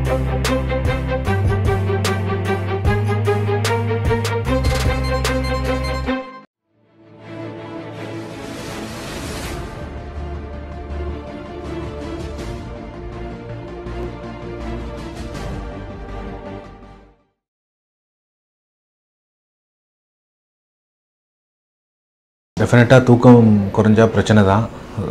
டெஃபினட்டாக தூக்கம் குறைஞ்சா பிரச்சனை தான்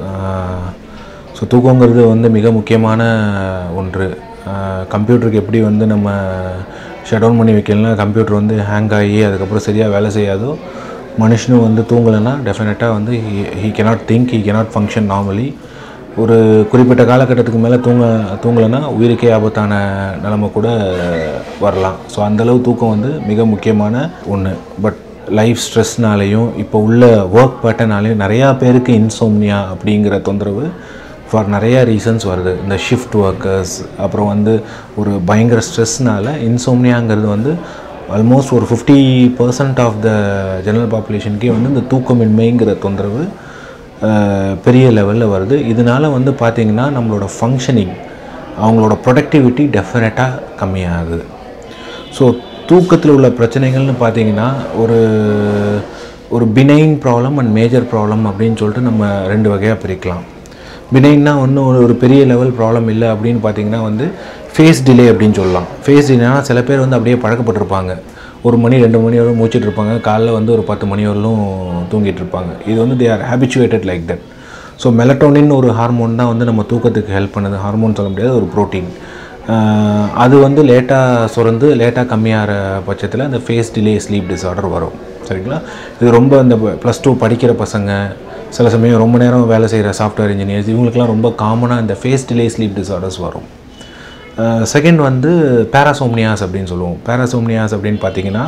ஸோ தூக்கங்கிறது வந்து மிக முக்கியமான ஒன்று கம்ப்யூட்டருக்கு எப்படி வந்து நம்ம ஷட் டவுன் பண்ணி வைக்கலனா கம்ப்யூட்டர் வந்து ஹேங் ஆகி அதுக்கப்புறம் சரியாக வேலை செய்யாதோ மனுஷனும் வந்து தூங்கலைன்னா டெஃபினட்டாக வந்து he cannot think he cannot function normally ஒரு குறிப்பிட்ட காலகட்டத்துக்கு மேலே தூங்க தூங்கலைன்னா உயிருக்கே ஆபத்தான நிலமை கூட வரலாம் ஸோ அந்தளவு தூக்கம் வந்து மிக முக்கியமான ஒன்று பட் லைஃப் ஸ்ட்ரெஸ்னாலையும் இப்போ உள்ள ஒர்க் பேட்டர்னாலையும் நிறையா பேருக்கு இன்சோம்னியா அப்படிங்கிற தொந்தரவு ஃபார் நிறையா ரீசன்ஸ் வருது இந்த ஷிஃப்ட் ஒர்க்கர்ஸ் அப்புறம் வந்து ஒரு பயங்கர ஸ்ட்ரெஸ்னால இன்சோம்னியாங்கிறது வந்து ஆல்மோஸ்ட் ஒரு fifty percent of the general பாப்புலேஷனுக்கே வந்து இந்த தூக்கமின்மைங்கிற தொந்தரவு அஹ், பெரிய லெவலில் வருது இதனால வந்து பார்த்திங்கன்னா நம்மளோட ஃபங்க்ஷனிங் அவங்களோட ப்ரொடக்டிவிட்டி டெஃபினட்டாக கம்மியாகுது ஸோ தூக்கத்தில் உள்ள பிரச்சனைகள்னு பார்த்தீங்கன்னா ஒரு ஒரு benign problem and major problem அப்படின்னு சொல்லிட்டு நம்ம ரெண்டு வகையாக பிரிக்கலாம் பினைன்னா ஒன்றும் ஒரு ஒரு பெரிய லெவல் ப்ராப்ளம் இல்லை அப்படின்னு பார்த்தீங்கன்னா வந்து ஃபேஸ் டிலே அப்படின்னு சொல்லலாம் ஃபேஸ் டிலேனா சில பேர் வந்து அப்படியே பழக்கப்பட்டிருப்பாங்க ஒரு மணி ரெண்டு மணி வரையும் மூச்சிட்டு இருப்பாங்க காலைல வந்து ஒரு பத்து மணி வரலும் தூங்கிட்டு இருப்பாங்க இது வந்து they are habituated like that so melatonin ஒரு ஹார்மோன் தான் வந்து நம்ம தூக்கத்துக்கு ஹெல்ப் பண்ணுது ஹார்மோன் சொல்ல முடியாது ஒரு ப்ரோட்டீன் அது வந்து லேட்டாக சுரந்து லேட்டாக கம்மியாகிற பட்சத்தில் அந்த ஃபேஸ் டிலே ஸ்லீப் டிஸார்டர் வரும் சரிங்களா இது ரொம்ப இந்த ப்ளஸ் டூ படிக்கிற பசங்க சில சமயம் ரொம்ப நேரம் வேலை செய்கிற சாஃப்ட்வேர் இன்ஜினியர்ஸ் இவங்களுக்குலாம் ரொம்ப காமனாக இந்த ஃபேஸ் டிலே ஸ்லீப் டிஸார்டர்ஸ் வரும் செகண்ட் வந்து பேராசோம்னியாஸ் அப்படின்னு சொல்லுவோம் பேராசோம்னியாஸ் அப்படின்னு பார்த்தீங்கன்னா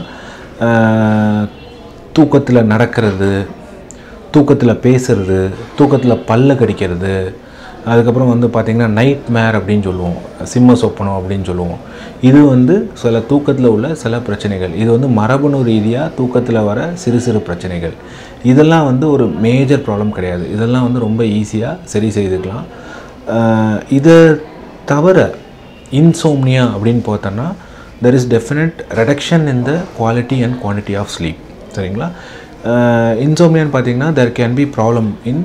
தூக்கத்தில் நடக்கிறது தூக்கத்தில் பேசுறது தூக்கத்தில் பல்ல கடிக்கிறது அதுக்கப்புறம் வந்து பார்த்திங்கன்னா நைட் மேர் அப்படின்னு சொல்லுவோம் சிம்ம சொப்பனம் அப்படின்னு சொல்லுவோம் இது வந்து சில தூக்கத்தில் உள்ள சில பிரச்சனைகள் இது வந்து மரபணு ரீதியாக தூக்கத்தில் வர சிறு சிறு பிரச்சனைகள் இதெல்லாம் வந்து ஒரு மேஜர் ப்ராப்ளம் கிடையாது இதெல்லாம் வந்து ரொம்ப ஈஸியாக சரி செய்துக்கலாம் அஹ் இதை தவிர இன்சோம்னியா அப்படின்னு பார்த்தோன்னா there is definite reduction in the quality and quantity of sleep சரிங்களா இன்சோம்னியான்னு பார்த்தீங்கன்னா there can be problem in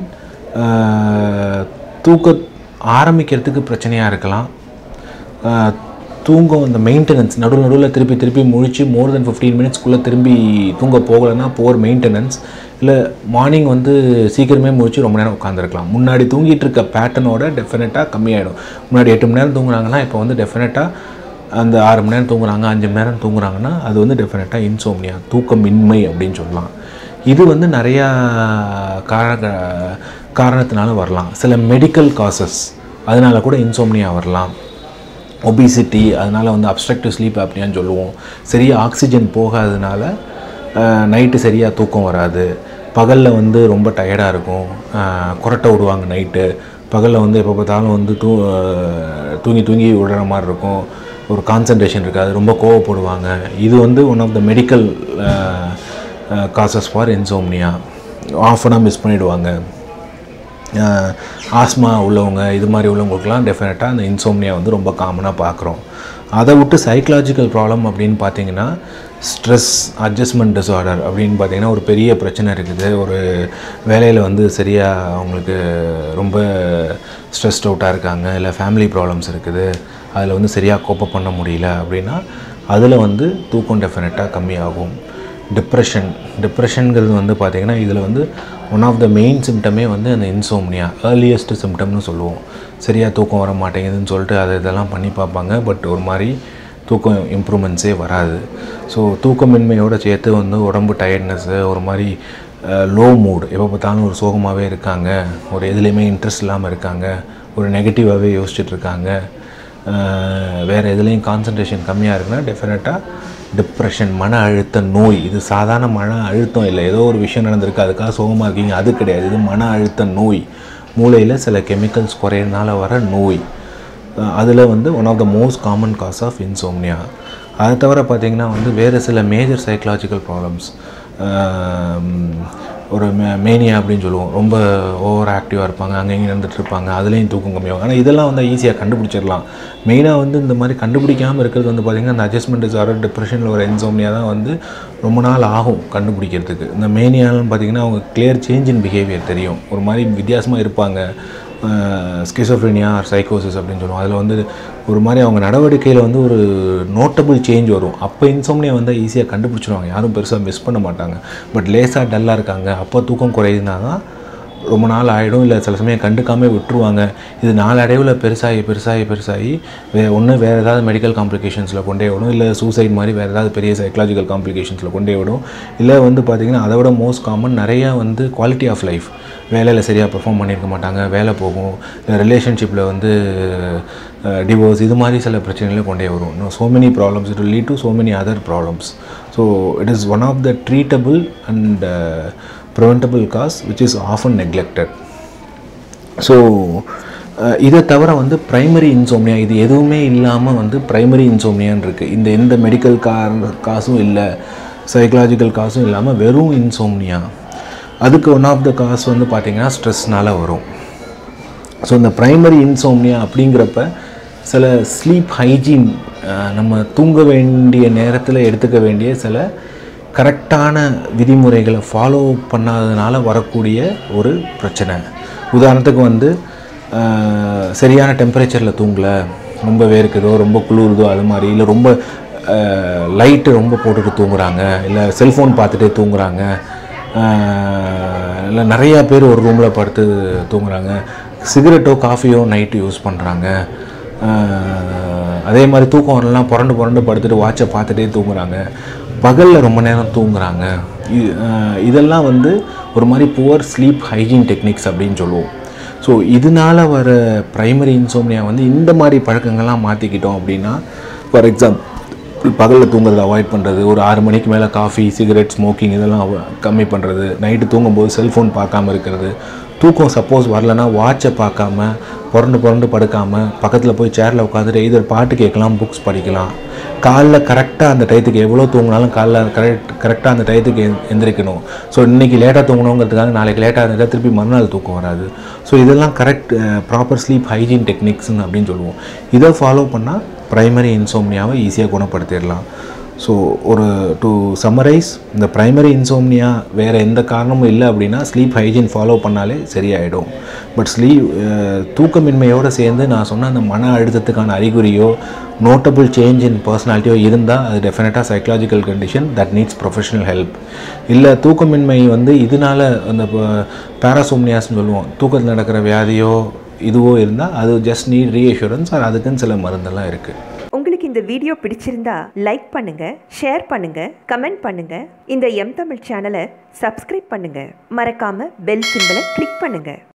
தூக்க ஆரம்பிக்கிறதுக்கு பிரச்சனையாக இருக்கலாம் அஹ், தூங்கம் இந்த மெயின்டெனன்ஸ் நடுவில் நடுவில் திருப்பி திருப்பி முழிச்சு மோர் தென் ஃபிஃப்டீன் மினிட்ஸ்க்குள்ளே திரும்பி தூங்க போகலைன்னா போர் மெயின்டெனன்ஸ் இல்லை மார்னிங் வந்து சீக்கிரமே முழிச்சு ரொம்ப நேரம் உட்காந்துருக்கலாம் முன்னாடி தூங்கிட்டு இருக்க பேட்டர்னோட டெஃபினட்டாக கம்மியாயிடும் முன்னாடி எட்டு மணி நேரம் தூங்குறாங்கன்னா இப்போ வந்து டெஃபினட்டாக அந்த ஆறு மணி நேரம் தூங்குறாங்க அஞ்சு மணி நேரம் தூங்குறாங்கன்னா அது வந்து டெஃபினட்டாக இன்சோம்னியா தூக்கமின்மை அப்படின்னு சொல்லலாம் இது வந்து நிறையா காரண காரணத்தினால வரலாம் சில மெடிக்கல் காசஸ் அதனால கூட இன்சோம்னியா வரலாம் ஒபிசிட்டி அதனால் வந்து அப்ஸ்ட்ரக்டிவ் ஸ்லீப் அப்படியான்னு சொல்லுவோம் சரியாக ஆக்சிஜன் போகாததுனால நைட்டு சரியாக தூக்கம் வராது பகலில் வந்து ரொம்ப டயர்டாக இருக்கும் அஹ், குரட்டை விடுவாங்க நைட்டு பகலில் வந்து எப்போ பார்த்தாலும் வந்து தூ அஹ், தூங்கி தூங்கி விடுற மாதிரி இருக்கும் ஒரு கான்சன்ட்ரேஷன் இருக்காது ரொம்ப கோவப்படுவாங்க இது வந்து one of the medical causes for insomnia ஆஃபனாக மிஸ் பண்ணிவிடுவாங்க ஆஸ்மா உள்ளவங்க இது மாதிரி உள்ளவங்களுக்குலாம் டெஃபினட்டாக அந்த இன்சோம்னியா வந்து ரொம்ப காமனாக பார்க்குறோம் அதை விட்டு சைக்கலாஜிக்கல் ப்ராப்ளம் அப்படின்னு பார்த்தீங்கன்னா ஸ்ட்ரெஸ் அட்ஜஸ்ட்மெண்ட் டிஸார்டர் அப்படின்னு பார்த்தீங்கன்னா ஒரு பெரிய பிரச்சனை இருக்குது ஒரு வேலையில் வந்து சரியாக அவங்களுக்கு ரொம்ப ஸ்ட்ரெஸ்ட் அவுட்டாக இருக்காங்க இல்லை ஃபேமிலி ப்ராப்ளம்ஸ் இருக்குது அதில் வந்து சரியாக கோப்பப் பண்ண முடியல அப்படின்னா அதில் வந்து தூக்கம் டெஃபினட்டாக கம்மியாகும் டிப்ரெஷன் டிப்ரெஷனுங்கிறது வந்து பார்த்திங்கன்னா இதில் வந்து ஒன் ஆஃப் த மெயின் சிம்டமே வந்து அந்த இன்சோம்னியா ஏர்லியஸ்ட் சிம்டம்னு சொல்லுவோம் சரியாக தூக்கம் வர மாட்டேங்குதுன்னு சொல்லிட்டு அதை இதெல்லாம் பண்ணி பார்ப்பாங்க பட் ஒரு மாதிரி தூக்கம் இம்ப்ரூவ்மெண்ட்ஸே வராது ஸோ தூக்கமின்மையோட சேர்த்து வந்து உடம்பு டயர்ட்னஸ்ஸு ஒரு மாதிரி லோ மூட் எப்போ பார்த்தாலும் ஒரு சோகமாகவே இருக்காங்க ஒரு எதுலேயுமே இன்ட்ரெஸ்ட் இல்லாமல் இருக்காங்க ஒரு நெகட்டிவாகவே யோசிச்சுட்டு இருக்காங்க அஹ் வேறு எதுலேயும் கான்சன்ட்ரேஷன் கம்மியாக இருக்குன்னா டெஃபினட்டாக டிப்ரெஷன் மன அழுத்த நோய் இது சாதாரண மன அழுத்தம் இல்லை ஏதோ ஒரு விஷயம் நடந்திருக்கு அதுக்காக சோகமாக இருக்கீங்க அது கிடையாது இது மன அழுத்த நோய் மூளையில் சில கெமிக்கல்ஸ் குறையறனால வர நோய் அதில் வந்து one of the most common cause of insomnia அதை தவிர பார்த்திங்கன்னா வந்து வேறு சில மேஜர் சைக்கலாஜிக்கல் ப்ராப்ளம்ஸ் ஒரு மே மேனியா அப்படின்னு சொல்லுவோம் ரொம்ப ஓவர் ஆக்டிவாக இருப்பாங்க அங்கே இங்கே நடந்துட்டு இருப்பாங்க அதுலேயும் தூக்கம் கம்மியாகும் ஆனால் இதெல்லாம் வந்து ஈஸியாக கண்டுபிடிச்சிடலாம் மெயினாக வந்து இந்த மாதிரி கண்டுபிடிக்காமல் இருக்கிறது வந்து பார்த்திங்கன்னா அந்த அட்ஜஸ்ட்மெண்ட் டிசார்டர் டிப்ரெஷனில் ஒரு என்சோம்னியா தான் வந்து ரொம்ப நாள் ஆகும் கண்டுபிடிக்கிறதுக்கு இந்த மேனியாலும் பார்த்திங்கன்னா அவங்க கிளியர் சேஞ்ச் இன் பிஹேவியர் தெரியும் ஒரு மாதிரி வித்தியாசமாக இருப்பாங்க ஸ்கிசோஃப்ரினியா சைக்கோசிஸ் அப்படின்னு சொல்லுவோம் அதில் வந்து ஒரு மாதிரி அவங்க நடவடிக்கையில் வந்து ஒரு நோட்டபிள் சேஞ்ச் வரும் அப்போ இன்சோம்னியா வந்து ஈஸியாக கண்டுபிடிச்சிருவாங்க யாரும் பெருசாக மிஸ் பண்ண மாட்டாங்க பட் லேசாக டல்லாக இருக்காங்க அப்போ தூக்கம் குறையுதுனா தான் ரொம்ப நாள் ஆகிடும் இல்லை சில சமயம் கண்டுக்காம விட்டுருவாங்க இது நாளடைவில் பெருசாகி பெருசாகி பெருசாகி வே ஒன்று வேறு ஏதாவது மெடிக்கல் காம்ப்ளிகேஷன்ஸில் கொண்டே விடும் இல்லை சூசைட் மாதிரி வேறு ஏதாவது பெரிய சைக்கலாஜிக்கல் காம்ப்ளிகேஷன்ஸில் கொண்டே விடும் இல்லை வந்து பார்த்திங்கன்னா அதை விட மோஸ்ட் காமன் நிறையா வந்து குவாலிட்டி ஆஃப் லைஃப் வேலையில் சரியாக பெர்ஃபார்ம் பண்ணியிருக்க மாட்டாங்க வேலை போகும் இல்லை ரிலேஷன்ஷிப்பில் வந்து டிவோர்ஸ் இது மாதிரி சில பிரச்சனைகளை கொண்டே வரும் இன்னும் so many problems it lead to so many other problems so it is one of the treatable and preventable cause which is often neglected so இதை தவிர வந்து ப்ரைமரி இன்சோம்னியா இது எதுவுமே இல்லாமல் வந்து ப்ரைமரி இன்சோம்னியான்னு இருக்குது இந்த எந்த மெடிக்கல் கார் காசும் இல்லை சைக்கலாஜிக்கல் காசும் இல்லாமல் வெறும் இன்சோம்னியா அதுக்கு ஒன் ஆஃப் த காஸ் வந்து பார்த்திங்கன்னா ஸ்ட்ரெஸ்னால் வரும் ஸோ இந்த ப்ரைமரி இன்சோம்னியா அப்படிங்கிறப்ப சில ஸ்லீப் ஹைஜீன் நம்ம தூங்க வேண்டிய நேரத்தில் எடுத்துக்க வேண்டிய சில கரெக்டான விதிமுறைகளை ஃபாலோ பண்ணாததுனால வரக்கூடிய ஒரு பிரச்சனை உதாரணத்துக்கு வந்து ஆஹ், சரியான டெம்பரேச்சரில் தூங்கலை ரொம்ப வேர்க்குதோ ரொம்ப குளிருதோ அது மாதிரி இல்லை ரொம்ப லைட்டு ரொம்ப போட்டுட்டு தூங்குறாங்க இல்லை செல்ஃபோன் பார்த்துட்டே தூங்குறாங்க இல்லை நிறையா பேர் ஒரு ரூமில் படுத்து தூங்குறாங்க சிகரெட்டோ காஃபியோ நைட்டு யூஸ் பண்ணுறாங்க அதே மாதிரி தூக்கம் வரலாம் புரண்டு புரண்டு படுத்துட்டு வாட்சை பார்த்துட்டே தூங்குறாங்க பகலில் ரொம்ப நேரம் தூங்குறாங்க இ- ஆஹ் இதெல்லாம் வந்து ஒரு மாதிரி புவர் ஸ்லீப் ஹைஜீன் டெக்னிக்ஸ் அப்படின்னு சொல்லுவோம் ஸோ இதனால வர ப்ரைமரி இன்சோம்னியா வந்து இந்த மாதிரி பழக்கங்கள்லாம் மாற்றிக்கிட்டோம் அப்படின்னா ஃபார் எக்ஸாம்பிள் பகலில் தூங்குறதை அவாய்ட் பண்ணுறது ஒரு ஆறு மணிக்கு மேலே காஃபி சிகரெட் ஸ்மோக்கிங் இதெல்லாம் avo- கம்மி பண்ணுறது நைட்டு தூங்கும்போது செல்ஃபோன் பார்க்காம இருக்கிறது தூக்கம் சப்போஸ் வரலனா வாட்சை பார்க்காம புரண்டு புரண்டு படுக்காமல் பக்கத்தில் போய் சேரில் உட்காந்துட்டு இதர் பாட்டு கேட்கலாம் புக்ஸ் படிக்கலாம் காலைல கரெக்டாக அந்த டயத்துக்கு எவ்வளோ தூங்கினாலும் காலைல கரெக்ட் கரெக்டாக அந்த டயத்துக்கு எந்- எந்திரிக்கணும் ஸோ இன்றைக்கி லேட்டாக தூங்கணுங்கிறதுக்காக நாளைக்கு லேட்டாக இருந்தால் திருப்பி மறுநாள் தூக்கம் வராது ஸோ இதெல்லாம் கரெக்ட் ப்ராப்பர் ஸ்லீப் ஹைஜீன் டெக்னிக்ஸ்னு அப்படின்னு சொல்லுவோம் இதை ஃபாலோ பண்ணால் ப்ரைமரி இன்சோம்னியாவை ஈஸியாக குணப்படுத்திடலாம் ஸோ ஒரு டு சம்மரைஸ் இந்த ப்ரைமரி இன்சோம்னியா வேறு எந்த காரணமும் இல்லை அப்படின்னா ஸ்லீப் ஹைஜீன் ஃபாலோ பண்ணாலே சரியாயிடும் பட் ஸ்லீப் தூக்கமின்மையோடு சேர்ந்து நான் சொன்ன அந்த மன அழுத்தத்துக்கான அறிகுறியோ நோட்டபிள் சேஞ்ச் இன் பர்சனாலிட்டியோ இருந்தால் அது டெஃபினட்டாக psychological condition that needs professional help இல்லை தூக்கமின்மை வந்து இதனால அந்த பேராசோம்னியாஸ்னு சொல்லுவோம் தூக்கத்தில் நடக்கிற வியாதியோ இதுவோ இருந்தால் அது ஜஸ்ட் நீட் ரீஅஷூரன்ஸ் அது அதுக்குன்னு சில மருந்தெல்லாம் இருக்குது உங்களுக்கு இந்த வீடியோ பிடிச்சிருந்தா லைக் பண்ணுங்க ஷேர் பண்ணுங்க கமெண்ட் பண்ணுங்க இந்த எம் தமிழ் சேனலை சப்ஸ்கிரைப் பண்ணுங்க மறக்காம பெல் சிம்பலை கிளிக் பண்ணுங்க